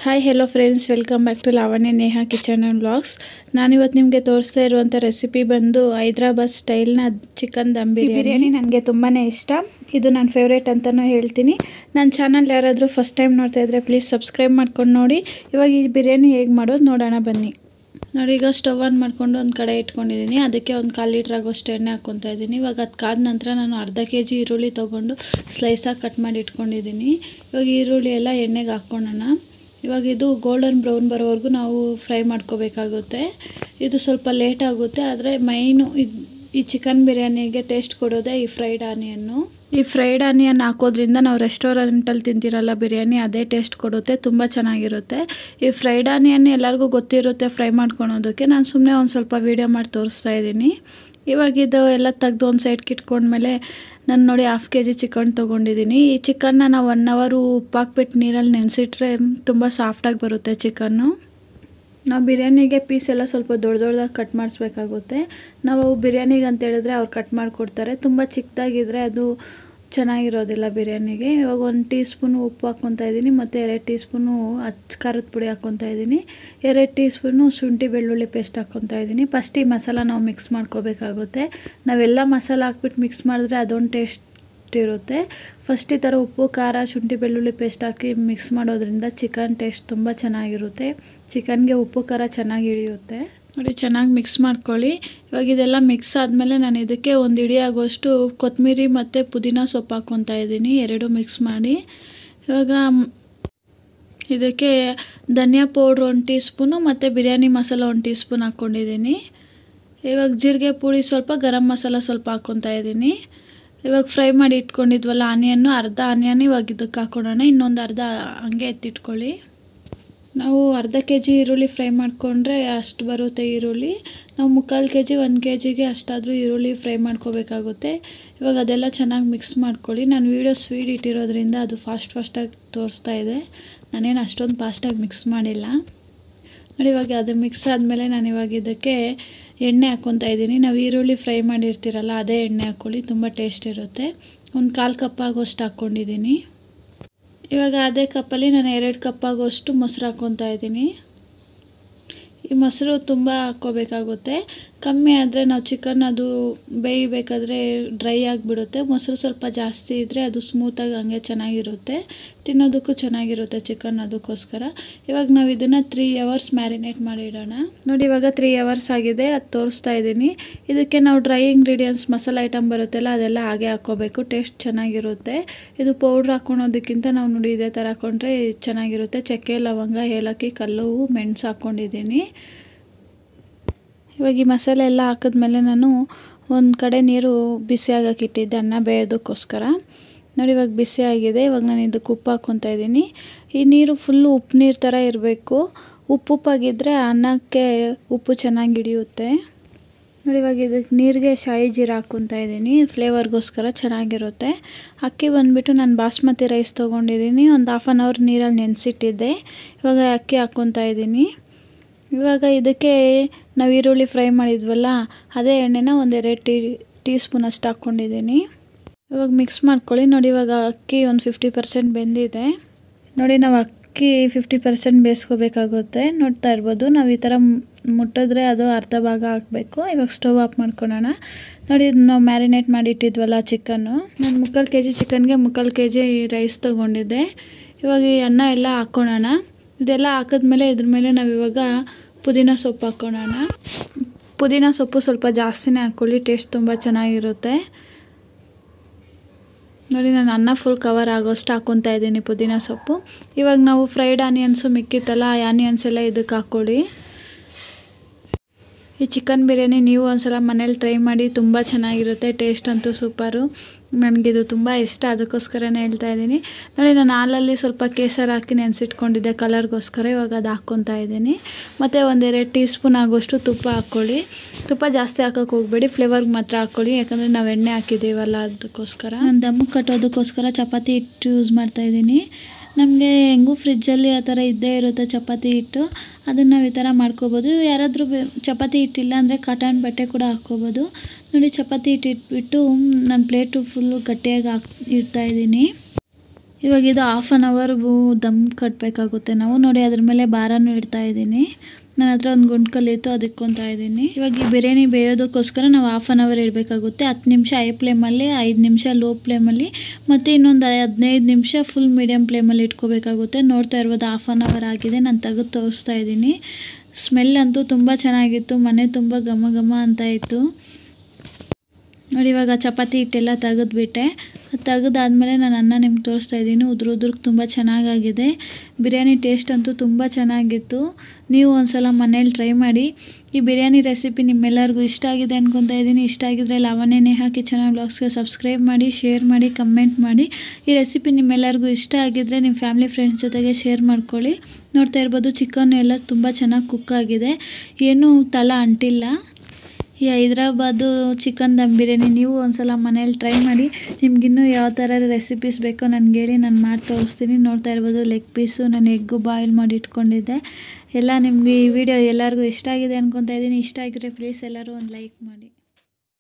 hi hello friends welcome back to Lavanya Neha kitchen and blogs ನಾನಿವತ್ತು ನಿಮಗೆ ತೋರಿಸ್ತಾ ಇರುವಂಥ ರೆಸಿಪಿ ಬಂದು ಹೈದ್ರಾಬಾದ್ ಸ್ಟೈಲ್ನ ಚಿಕನ್ ದಮ್ ಬಿರಿಯಾನಿ ನನಗೆ ತುಂಬಾ ಇಷ್ಟ ಇದು ನನ್ನ ಫೇವ್ರೇಟ್ ಅಂತಲೂ ಹೇಳ್ತೀನಿ ನನ್ನ ಚಾನಲ್ ಯಾರಾದರೂ ಫಸ್ಟ್ ಟೈಮ್ ನೋಡ್ತಾ ಇದ್ದರೆ ಪ್ಲೀಸ್ ಸಬ್ಸ್ಕ್ರೈಬ್ ಮಾಡ್ಕೊಂಡು ನೋಡಿ ಇವಾಗ ಈ ಬಿರಿಯಾನಿ ಹೇಗೆ ಮಾಡೋದು ನೋಡೋಣ ಬನ್ನಿ ನೋಡಿ ಈಗ ಸ್ಟವ್ ಆನ್ ಮಾಡ್ಕೊಂಡು ಒಂದು ಕಡೆ ಇಟ್ಕೊಂಡಿದ್ದೀನಿ ಅದಕ್ಕೆ ಒಂದು ಕಾಲು ಲೀಟ್ರ್ ಆಗೋಷ್ಟು ಎಣ್ಣೆ ಹಾಕ್ಕೊತಾ ಇದ್ದೀನಿ ಇವಾಗ ಅದು ಕಾದ ನಂತರ ನಾನು ಅರ್ಧ ಕೆ ಜಿ ಈರುಳ್ಳಿ ತೊಗೊಂಡು ಸ್ಲೈಸಾಗಿ ಕಟ್ ಮಾಡಿ ಇಟ್ಕೊಂಡಿದ್ದೀನಿ ಇವಾಗ ಈರುಳ್ಳಿ ಎಲ್ಲ ಎಣ್ಣೆಗೆ ಹಾಕ್ಕೊಳ್ಳೋಣ ಇವಾಗ ಇದು ಗೋಲ್ಡನ್ ಬ್ರೌನ್ ಬರೋವರೆಗೂ ನಾವು ಫ್ರೈ ಮಾಡ್ಕೋಬೇಕಾಗುತ್ತೆ ಇದು ಸ್ವಲ್ಪ ಲೇಟ್ ಆಗುತ್ತೆ ಆದರೆ ಮೈನು ಈ ಚಿಕನ್ ಬಿರಿಯಾನಿಗೆ ಟೇಸ್ಟ್ ಕೊಡೋದೇ ಈ ಫ್ರೈಡ್ ಆನಿಯನ್ನು ಈ ಫ್ರೈಡ್ ಆನಿಯನ್ ಹಾಕೋದ್ರಿಂದ ನಾವು ರೆಸ್ಟೋರೆಂಟಲ್ಲಿ ತಿಂತಿರಲ್ಲ ಬಿರಿಯಾನಿ ಅದೇ ಟೇಸ್ಟ್ ಕೊಡುತ್ತೆ ತುಂಬ ಚೆನ್ನಾಗಿರುತ್ತೆ ಈ ಫ್ರೈಡ್ ಆನಿಯನ್ ಎಲ್ಲರಿಗೂ ಗೊತ್ತಿರುತ್ತೆ ಫ್ರೈ ಮಾಡ್ಕೊಳೋದಕ್ಕೆ ನಾನು ಸುಮ್ಮನೆ ಒಂದು ಸ್ವಲ್ಪ ವೀಡಿಯೋ ಮಾಡಿ ತೋರಿಸ್ತಾ ಇದ್ದೀನಿ ಇವಾಗ ಇದು ಎಲ್ಲ ತೆಗ್ದು ಒಂದು ಸೈಡ್ಗೆ ಇಟ್ಕೊಂಡ್ಮೇಲೆ ನಾನು ನೋಡಿ ಹಾಫ್ ಕೆ ಜಿ ಚಿಕನ್ ತೊಗೊಂಡಿದ್ದೀನಿ ಈ ಚಿಕನ್ನ ನಾವು ಒನ್ ಅವರು ಉಪ್ಪಾಕ್ಬಿಟ್ಟು ನೀರಲ್ಲಿ ನೆನೆಸಿಟ್ರೆ ತುಂಬ ಸಾಫ್ಟಾಗಿ ಬರುತ್ತೆ ಚಿಕನ್ನು ನಾವು ಬಿರಿಯಾನಿಗೆ ಪೀಸ್ ಎಲ್ಲ ಸ್ವಲ್ಪ ದೊಡ್ಡ ದೊಡ್ಡದಾಗಿ ಕಟ್ ಮಾಡಿಸ್ಬೇಕಾಗುತ್ತೆ ನಾವು ಬಿರಿಯಾನಿಗೆ ಅಂತ ಹೇಳಿದ್ರೆ ಅವ್ರು ಕಟ್ ಮಾಡಿಕೊಡ್ತಾರೆ ತುಂಬ ಚಿಕ್ಕದಾಗಿದ್ದರೆ ಅದು ಚೆನ್ನಾಗಿರೋದಿಲ್ಲ ಬಿರಿಯಾನಿಗೆ ಇವಾಗ ಒಂದು ಟೀ ಸ್ಪೂನು ಉಪ್ಪು ಹಾಕ್ಕೊತಾ ಇದ್ದೀನಿ ಮತ್ತು ಎರಡು ಟೀ ಸ್ಪೂನು ಅಚ್ಚ ಖಾರದ ಪುಡಿ ಹಾಕ್ಕೊತಾ ಇದ್ದೀನಿ ಎರಡು ಟೀ ಸ್ಪೂನು ಶುಂಠಿ ಬೆಳ್ಳುಳ್ಳಿ ಪೇಸ್ಟ್ ಹಾಕ್ಕೊತಾ ಇದ್ದೀನಿ ಫಸ್ಟ್ ಈ ಮಸಾಲ ನಾವು ಮಿಕ್ಸ್ ಮಾಡ್ಕೋಬೇಕಾಗುತ್ತೆ ನಾವೆಲ್ಲ ಮಸಾಲ ಹಾಕ್ಬಿಟ್ಟು ಮಿಕ್ಸ್ ಮಾಡಿದ್ರೆ ಅದೊಂದು ಟೇಸ್ಟ್ ಇರುತ್ತೆ ಫಸ್ಟ್ ಈ ಥರ ಉಪ್ಪು ಖಾರ ಶುಂಠಿ ಬೆಳ್ಳುಳ್ಳಿ ಪೇಸ್ಟ್ ಹಾಕಿ ಮಿಕ್ಸ್ ಮಾಡೋದ್ರಿಂದ ಚಿಕನ್ ಟೇಸ್ಟ್ ತುಂಬ ಚೆನ್ನಾಗಿರುತ್ತೆ ಚಿಕನ್ಗೆ ಉಪ್ಪು ಖಾರ ಚೆನ್ನಾಗಿ ಹಿಡಿಯುತ್ತೆ ನೋಡಿ ಚೆನ್ನಾಗಿ ಮಿಕ್ಸ್ ಮಾಡ್ಕೊಳ್ಳಿ ಇವಾಗ ಇದೆಲ್ಲ ಮಿಕ್ಸ್ ಆದಮೇಲೆ ನಾನು ಇದಕ್ಕೆ ಒಂದು ಇಡಿ ಆಗೋಷ್ಟು ಕೊತ್ತಂಬರಿ ಮತ್ತು ಪುದೀನ ಸೊಪ್ಪು ಹಾಕ್ಕೊತಾ ಇದ್ದೀನಿ ಎರಡು ಮಿಕ್ಸ್ ಮಾಡಿ ಇವಾಗ ಇದಕ್ಕೆ ಧನಿಯಾ ಪೌಡ್ರ್ ಒಂದು ಟೀ ಸ್ಪೂನು ಮತ್ತು ಬಿರಿಯಾನಿ ಮಸಾಲ ಒಂದು ಟೀ ಸ್ಪೂನ್ ಹಾಕ್ಕೊಂಡಿದ್ದೀನಿ ಇವಾಗ ಜೀರಿಗೆ ಪುಡಿ ಸ್ವಲ್ಪ ಗರಂ ಮಸಾಲ ಸ್ವಲ್ಪ ಹಾಕ್ಕೊತಾ ಇದ್ದೀನಿ ಇವಾಗ ಫ್ರೈ ಮಾಡಿ ಇಟ್ಕೊಂಡಿದ್ವಲ್ಲ ಆನಿಯನ್ನು ಅರ್ಧ ಆನಿಯನ್ ಇವಾಗ ಇದಕ್ಕೆ ಹಾಕ್ಕೊಳೋಣ ಇನ್ನೊಂದು ಅರ್ಧ ಹಂಗೆ ಎತ್ತಿಟ್ಕೊಳ್ಳಿ ನಾವು ಅರ್ಧ ಕೆ ಜಿ ಈರುಳ್ಳಿ ಫ್ರೈ ಮಾಡಿಕೊಂಡ್ರೆ ಅಷ್ಟು ಬರುತ್ತೆ ಈರುಳ್ಳಿ ನಾವು ಮುಕ್ಕಾಲು ಕೆ ಜಿ ಒಂದು ಕೆ ಜಿಗೆ ಅಷ್ಟಾದರೂ ಈರುಳ್ಳಿ ಫ್ರೈ ಮಾಡ್ಕೋಬೇಕಾಗುತ್ತೆ ಇವಾಗ ಅದೆಲ್ಲ ಚೆನ್ನಾಗಿ ಮಿಕ್ಸ್ ಮಾಡ್ಕೊಳ್ಳಿ ನಾನು ವೀಡಿಯೋ ಸ್ವೀಟ್ ಇಟ್ಟಿರೋದ್ರಿಂದ ಅದು ಫಾಸ್ಟ್ ಫಾಸ್ಟಾಗಿ ತೋರಿಸ್ತಾ ಇದೆ ನಾನೇನು ಅಷ್ಟೊಂದು ಫಾಸ್ಟಾಗಿ ಮಿಕ್ಸ್ ಮಾಡಿಲ್ಲ ನೋಡಿ ಇವಾಗ ಅದು ಮಿಕ್ಸ್ ಆದಮೇಲೆ ನಾನು ಇವಾಗ ಇದಕ್ಕೆ ಎಣ್ಣೆ ಹಾಕ್ಕೊತಾ ಇದ್ದೀನಿ ನಾವು ಈರುಳ್ಳಿ ಫ್ರೈ ಮಾಡಿರ್ತೀರಲ್ಲ ಅದೇ ಎಣ್ಣೆ ಹಾಕ್ಕೊಳ್ಳಿ ತುಂಬ ಟೇಸ್ಟ್ ಇರುತ್ತೆ ಒಂದು ಕಾಲು ಕಪ್ ಆಗೋಷ್ಟು ಹಾಕ್ಕೊಂಡಿದ್ದೀನಿ ಇವಾಗ ಅದೇ ಕಪ್ಪಲ್ಲಿ ನಾನು ಎರಡು ಕಪ್ ಆಗೋಷ್ಟು ಮೊಸರು ಹಾಕ್ಕೊತಾ ಇದ್ದೀನಿ ಈ ಮೊಸರು ತುಂಬ ಹಾಕ್ಕೋಬೇಕಾಗುತ್ತೆ ಕಮ್ಮಿ ಆದರೆ ನಾವು ಚಿಕನ್ ಅದು ಬೇಯಬೇಕಾದ್ರೆ ಡ್ರೈ ಆಗಿಬಿಡುತ್ತೆ ಮೊಸರು ಸ್ವಲ್ಪ ಜಾಸ್ತಿ ಇದ್ದರೆ ಅದು ಸ್ಮೂತಾಗಿ ಹಂಗೆ ಚೆನ್ನಾಗಿರುತ್ತೆ ತಿನ್ನೋದಕ್ಕೂ ಚೆನ್ನಾಗಿರುತ್ತೆ ಚಿಕನ್ ಅದಕ್ಕೋಸ್ಕರ ಇವಾಗ ನಾವು ಇದನ್ನು ತ್ರೀ ಅವರ್ಸ್ ಮ್ಯಾರಿನೇಟ್ ಮಾಡಿ ಇಡೋಣ ನೋಡಿ ಇವಾಗ ತ್ರೀ ಅವರ್ಸ್ ಆಗಿದೆ ಅದು ತೋರಿಸ್ತಾ ಇದ್ದೀನಿ ಇದಕ್ಕೆ ನಾವು ಡ್ರೈ ಇಂಗ್ರೀಡಿಯೆಂಟ್ಸ್ ಮಸಾಲೆ ಐಟಮ್ ಬರುತ್ತಲ್ಲ ಅದೆಲ್ಲ ಹಾಗೆ ಹಾಕ್ಕೋಬೇಕು ಟೇಸ್ಟ್ ಚೆನ್ನಾಗಿರುತ್ತೆ ಇದು ಪೌಡ್ರ್ ಹಾಕ್ಕೊಳೋದಕ್ಕಿಂತ ನಾವು ನೋಡಿ ಇದೇ ಥರ ಹಾಕ್ಕೊಂಡ್ರೆ ಚೆನ್ನಾಗಿರುತ್ತೆ ಚಕ್ಕೆ ಲವಂಗ ಏಲಕ್ಕಿ ಕಲ್ಲು ಮೆಣಸು ಹಾಕ್ಕೊಂಡಿದ್ದೀನಿ ಇವಾಗ ಈ ಮಸಾಲೆ ಎಲ್ಲ ಹಾಕಿದ್ಮೇಲೆ ನಾನು ಒಂದು ಕಡೆ ನೀರು ಬಿಸಿ ಆಗಕ್ಕೆ ಇಟ್ಟಿದ್ದೆ ಅನ್ನ ಬೇಯೋದಕ್ಕೋಸ್ಕರ ನೋಡಿ ಇವಾಗ ಬಿಸಿ ಆಗಿದೆ ಇವಾಗ ನಾನು ಇದಕ್ಕೆ ಉಪ್ಪು ಹಾಕ್ಕೊತಾ ಇದ್ದೀನಿ ಈ ನೀರು ಫುಲ್ಲು ಉಪ್ಪು ನೀರು ಥರ ಇರಬೇಕು ಉಪ್ಪು ಉಪ್ಪಾಗಿದ್ದರೆ ಅನ್ನಕ್ಕೆ ಉಪ್ಪು ಚೆನ್ನಾಗಿ ಹಿಡಿಯುತ್ತೆ ನೋಡಿ ಇವಾಗ ಇದಕ್ಕೆ ನೀರಿಗೆ ಶಾಯಿ ಜೀರ ಹಾಕ್ಕೊತಾ ಇದ್ದೀನಿ ಫ್ಲೇವರ್ಗೋಸ್ಕರ ಚೆನ್ನಾಗಿರುತ್ತೆ ಅಕ್ಕಿ ಬಂದುಬಿಟ್ಟು ನಾನು ಬಾಸ್ಮತಿ ರೈಸ್ ತೊಗೊಂಡಿದ್ದೀನಿ ಒಂದು ಹಾಫ್ ಆನ್ ಅವರ್ ನೀರಲ್ಲಿ ನೆನೆಸಿಟ್ಟಿದ್ದೆ ಇವಾಗ ಅಕ್ಕಿ ಹಾಕ್ಕೊತಾ ಇದ್ದೀನಿ ಇವಾಗ ಇದಕ್ಕೆ ನಾವು ಈರುಳ್ಳಿ ಫ್ರೈ ಮಾಡಿದ್ವಲ್ಲ ಅದೇ ಎಣ್ಣೆನ ಒಂದೆರಡು ಟೀ ಟೀ ಸ್ಪೂನ್ ಅಷ್ಟು ಹಾಕ್ಕೊಂಡಿದ್ದೀನಿ ಇವಾಗ ಮಿಕ್ಸ್ ಮಾಡ್ಕೊಳ್ಳಿ ನೋಡಿ ಇವಾಗ ಅಕ್ಕಿ ಒಂದು ಫಿಫ್ಟಿ ಪರ್ಸೆಂಟ್ ಬೆಂದಿದೆ ನೋಡಿ ನಾವು ಅಕ್ಕಿ ಫಿಫ್ಟಿ ಪರ್ಸೆಂಟ್ ಬೇಯಿಸ್ಕೋಬೇಕಾಗುತ್ತೆ ನೋಡ್ತಾ ಇರ್ಬೋದು ನಾವು ಈ ಥರ ಮುಟ್ಟಿದ್ರೆ ಅದು ಅರ್ಧ ಭಾಗ ಹಾಕಬೇಕು ಇವಾಗ ಸ್ಟವ್ ಆಫ್ ಮಾಡ್ಕೊಳ್ಳೋಣ ನೋಡಿ ನಾವು ಮ್ಯಾರಿನೇಟ್ ಮಾಡಿಟ್ಟಿದ್ವಲ್ಲ ಚಿಕನ್ನು ನಾನು ಮುಕ್ಕಾಲು ಕೆ ಜಿ ಚಿಕನ್ಗೆ ಮುಕ್ಕಾಲು ಕೆ ಜಿ ರೈಸ್ ತೊಗೊಂಡಿದ್ದೆ ಇವಾಗ ಈ ಅನ್ನ ಎಲ್ಲ ಹಾಕ್ಕೊಳ್ಳೋಣ ಇದೆಲ್ಲ ಹಾಕಿದ್ಮೇಲೆ ಇದ್ರ ಮೇಲೆ ನಾವು ಇವಾಗ ಪುದೀನ ಸೊಪ್ಪು ಹಾಕ್ಕೊಳ್ಳೋಣ ಪುದೀನ ಸೊಪ್ಪು ಸ್ವಲ್ಪ ಜಾಸ್ತಿನೇ ಹಾಕ್ಕೊಳ್ಳಿ ಟೇಸ್ಟ್ ತುಂಬ ಚೆನ್ನಾಗಿರುತ್ತೆ ನೋಡಿ ನಾನು ಅನ್ನ ಫುಲ್ ಕವರ್ ಆಗೋಷ್ಟು ಹಾಕ್ಕೊತಾ ಇದ್ದೀನಿ ಪುದೀನ ಸೊಪ್ಪು ಇವಾಗ ನಾವು ಫ್ರೈಡ್ ಆನಿಯನ್ಸು ಮಿಕ್ಕಿತ್ತಲ್ಲ ಆ ಆನಿಯನ್ಸ್ ಎಲ್ಲ ಇದಕ್ಕೆ ಹಾಕ್ಕೊಳ್ಳಿ ಈ ಚಿಕನ್ ಬಿರಿಯಾನಿ ನೀವು ಒಂದ್ಸಲ ಮನೇಲಿ ಟ್ರೈ ಮಾಡಿ ತುಂಬ ಚೆನ್ನಾಗಿರುತ್ತೆ ಟೇಸ್ಟ್ ಅಂತೂ ಸೂಪರು ನನಗಿದು ತುಂಬ ಇಷ್ಟ ಅದಕ್ಕೋಸ್ಕರನೇ ಹೇಳ್ತಾ ಇದ್ದೀನಿ ನೋಡಿ ನಾನು ಹಾಲಲ್ಲಿ ಸ್ವಲ್ಪ ಕೇಸರ್ ಹಾಕಿ ನೆನೆಸಿಟ್ಕೊಂಡಿದ್ದೆ ಕಲರ್ಗೋಸ್ಕರ ಇವಾಗ ಅದು ಹಾಕ್ಕೊತಾ ಇದ್ದೀನಿ ಮತ್ತು ಒಂದೆರಡು ಟೀ ಸ್ಪೂನ್ ಆಗೋಷ್ಟು ತುಪ್ಪ ಹಾಕ್ಕೊಳ್ಳಿ ತುಪ್ಪ ಜಾಸ್ತಿ ಹಾಕೋಕೆ ಹೋಗಬೇಡಿ ಫ್ಲೇವರ್ಗೆ ಮಾತ್ರ ಹಾಕ್ಕೊಳ್ಳಿ ಯಾಕಂದರೆ ನಾವು ಎಣ್ಣೆ ಹಾಕಿದ್ದೀವಲ್ಲ ಅದಕ್ಕೋಸ್ಕರ ನಾನು ದಮ್ಮಕ್ಕೆ ಕಟ್ಟೋದಕ್ಕೋಸ್ಕರ ಚಪಾತಿ ಹಿಟ್ಟು ಯೂಸ್ ಮಾಡ್ತಾಯಿದ್ದೀನಿ ನಮಗೆ ಹೆಂಗೂ ಫ್ರಿಜ್ಜಲ್ಲಿ ಆ ಥರ ಇದ್ದೇ ಇರುತ್ತೆ ಚಪಾತಿ ಹಿಟ್ಟು ಅದನ್ನು ನಾವು ಈ ಥರ ಮಾಡ್ಕೋಬೋದು ಯಾರಾದರೂ ಚಪಾತಿ ಹಿಟ್ಟಿಲ್ಲ ಅಂದರೆ ಕಾಟನ್ ಬಟ್ಟೆ ಕೂಡ ಹಾಕ್ಕೋಬೋದು ನೋಡಿ ಚಪಾತಿ ಹಿಟ್ಟು ಇಟ್ಬಿಟ್ಟು ನಾನು ಪ್ಲೇಟು ಫುಲ್ಲು ಗಟ್ಟಿಯಾಗಿ ಹಾಕಿ ಇಡ್ತಾಯಿದ್ದೀನಿ ಇವಾಗ ಇದು ಹಾಫ್ ಆನ್ ಅವರ್ಗೂ ದಮ್ ಕಟ್ಟಬೇಕಾಗುತ್ತೆ ನಾವು ನೋಡಿ ಅದ್ರ ಮೇಲೆ ಭಾರನೂ ಇಡ್ತಾ ಇದ್ದೀನಿ ನನ್ನ ಹತ್ರ ಒಂದು ಗುಂಡ್ಕಲ್ಲಿ ಇತ್ತು ಅದಕ್ಕೆ ಇಕ್ಕೊತಾ ಇದ್ದೀನಿ ಇವಾಗ ಈ ಬಿರಿಯಾನಿ ಬೇಯೋದಕ್ಕೋಸ್ಕರ ನಾವು ಹಾಫ್ ಆನ್ ಅವರ್ ಇಡಬೇಕಾಗುತ್ತೆ ಹತ್ತು ನಿಮಿಷ ಐ ಫ್ಲೇಮಲ್ಲಿ ಐದು ನಿಮಿಷ ಲೋ ಫ್ಲೇಮಲ್ಲಿ ಮತ್ತು ಇನ್ನೊಂದು ಹದಿನೈದು ನಿಮಿಷ ಫುಲ್ ಮೀಡಿಯಮ್ ಫ್ಲೇಮಲ್ಲಿ ಇಟ್ಕೋಬೇಕಾಗುತ್ತೆ ನೋಡ್ತಾ ಇರ್ಬೋದು ಹಾಫ್ ಆನ್ ಅವರ್ ಆಗಿದೆ ನಾನು ತೆಗೆದು ತೋರಿಸ್ತಾ ಇದ್ದೀನಿ ಸ್ಮೆಲ್ ಅಂತೂ ತುಂಬ ಚೆನ್ನಾಗಿತ್ತು ಮನೆ ತುಂಬ ಘಮ ಘಮ ಅಂತ ಇತ್ತು ನೋಡಿ ಇವಾಗ ಚಪಾತಿ ಹಿಟ್ಟೆಲ್ಲ ತೆಗೆದ್ಬಿಟ್ಟೆ ತೆಗೆದಾದ್ಮೇಲೆ ನಾನು ಅನ್ನ ನಿಮ್ಗೆ ತೋರಿಸ್ತಾ ಇದ್ದೀನಿ ಉದ್ರ ಉದ್ರಕ್ಕೆ ತುಂಬ ಚೆನ್ನಾಗಾಗಿದೆ ಬಿರಿಯಾನಿ ಟೇಸ್ಟ್ ಅಂತೂ ತುಂಬ ಚೆನ್ನಾಗಿತ್ತು ನೀವು ಒಂದ್ಸಲ ಮನೇಲಿ ಟ್ರೈ ಮಾಡಿ ಈ ಬಿರಿಯಾನಿ ರೆಸಿಪಿ ನಿಮ್ಮೆಲ್ಲರಿಗೂ ಇಷ್ಟ ಆಗಿದೆ ಅನ್ಕೊತಾ ಇದ್ದೀನಿ ಇಷ್ಟ ಆಗಿದ್ರೆ ಲಾವಣ್ಯ ನೇಹಾ ಕಿಚನ್ ಬ್ಲಾಗ್ಸ್ಗೆ ಸಬ್ಸ್ಕ್ರೈಬ್ ಮಾಡಿ ಶೇರ್ ಮಾಡಿ ಕಮೆಂಟ್ ಮಾಡಿ ಈ ರೆಸಿಪಿ ನಿಮ್ಮೆಲ್ಲರಿಗೂ ಇಷ್ಟ ಆಗಿದ್ರೆ ನಿಮ್ಮ ಫ್ಯಾಮಿಲಿ ಫ್ರೆಂಡ್ಸ್ ಜೊತೆಗೆ ಶೇರ್ ಮಾಡ್ಕೊಳ್ಳಿ ನೋಡ್ತಾ ಇರ್ಬೋದು ಚಿಕನ್ ಎಲ್ಲ ತುಂಬ ಚೆನ್ನಾಗಿ ಕುಕ್ ಆಗಿದೆ ಏನೂ ತಳ ಅಂಟಿಲ್ಲ ಈ ಹೈದ್ರಾಬಾದು ಚಿಕನ್ ದಮ್ ಬಿರಿಯಾನಿ ನೀವು ಒಂದ್ಸಲ ಮನೇಲಿ ಟ್ರೈ ಮಾಡಿ ನಿಮ್ಗಿನ್ನೂ ಯಾವ ಥರ ರೆಸಿಪೀಸ್ ಬೇಕೋ ನನಗೆ ಹೇಳಿ ನಾನು ಮಾಡಿ ತೋರಿಸ್ತೀನಿ ನೋಡ್ತಾ ಇರ್ಬೋದು ಲೆಗ್ ಪೀಸು ನಾನು ಎಗ್ಗು ಬಾಯ್ಲ್ ಮಾಡಿ ಇಟ್ಕೊಂಡಿದ್ದೆ ಎಲ್ಲ ನಿಮಗೆ ಈ ವಿಡಿಯೋ ಎಲ್ಲರಿಗೂ ಇಷ್ಟ ಆಗಿದೆ ಅನ್ಕೊತಾ ಇದ್ದೀನಿ ಇಷ್ಟ ಆಗಿದ್ರೆ ಪ್ಲೀಸ್ ಎಲ್ಲರೂ ಒಂದು ಲೈಕ್ ಮಾಡಿ